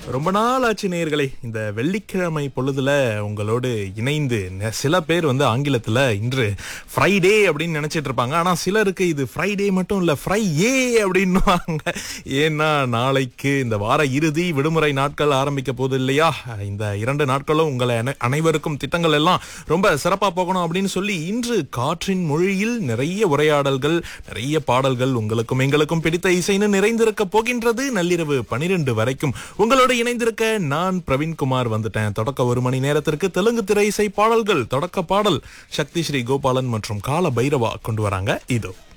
ரொம்ப நாள் ஆச்சு நேயர்களே இந்த வெள்ளிக்கிழமை பொழுதுல உங்களோடு இணைந்து ந- சில பேர் வந்து ஆங்கிலத்துல இன்று ஃப்ரைடே அப்படின்னு நினைச்சிட்டு இருப்பாங்க ஆனா சிலருக்கு இது ஃப்ரைடே மட்டும் இல்ல ஃப்ரை ஏ அப்படின்னுவாங்க ஏன்னா நாளைக்கு இந்த வார இறுதி விடுமுறை நாட்கள் ஆரம்பிக்க போகுது இல்லையா இந்த இரண்டு நாட்களும் உங்களை அனை- அனைவருக்கும் திட்டங்கள் எல்லாம் ரொம்ப சிறப்பா போகணும் அப்படின்னு சொல்லி இன்று காற்றின் மொழியில் நிறைய உரையாடல்கள் நிறைய பாடல்கள் உங்களுக்கும் எங்களுக்கும் பிடித்த இசைன்னு நிறைந்திருக்க போகின்றது நள்ளிரவு பனிரெண்டு வரைக்கும் உங்களோட இணைந்திருக்க நான் பிரவீன்குமார் வந்துட்டேன் தொடக்க ஒரு மணி நேரத்திற்கு தெலுங்கு திரை இசை பாடல்கள் தொடக்க பாடல் சக்தி ஸ்ரீ கோபாலன் மற்றும் கால பைரவா கொண்டு வராங்க இதோ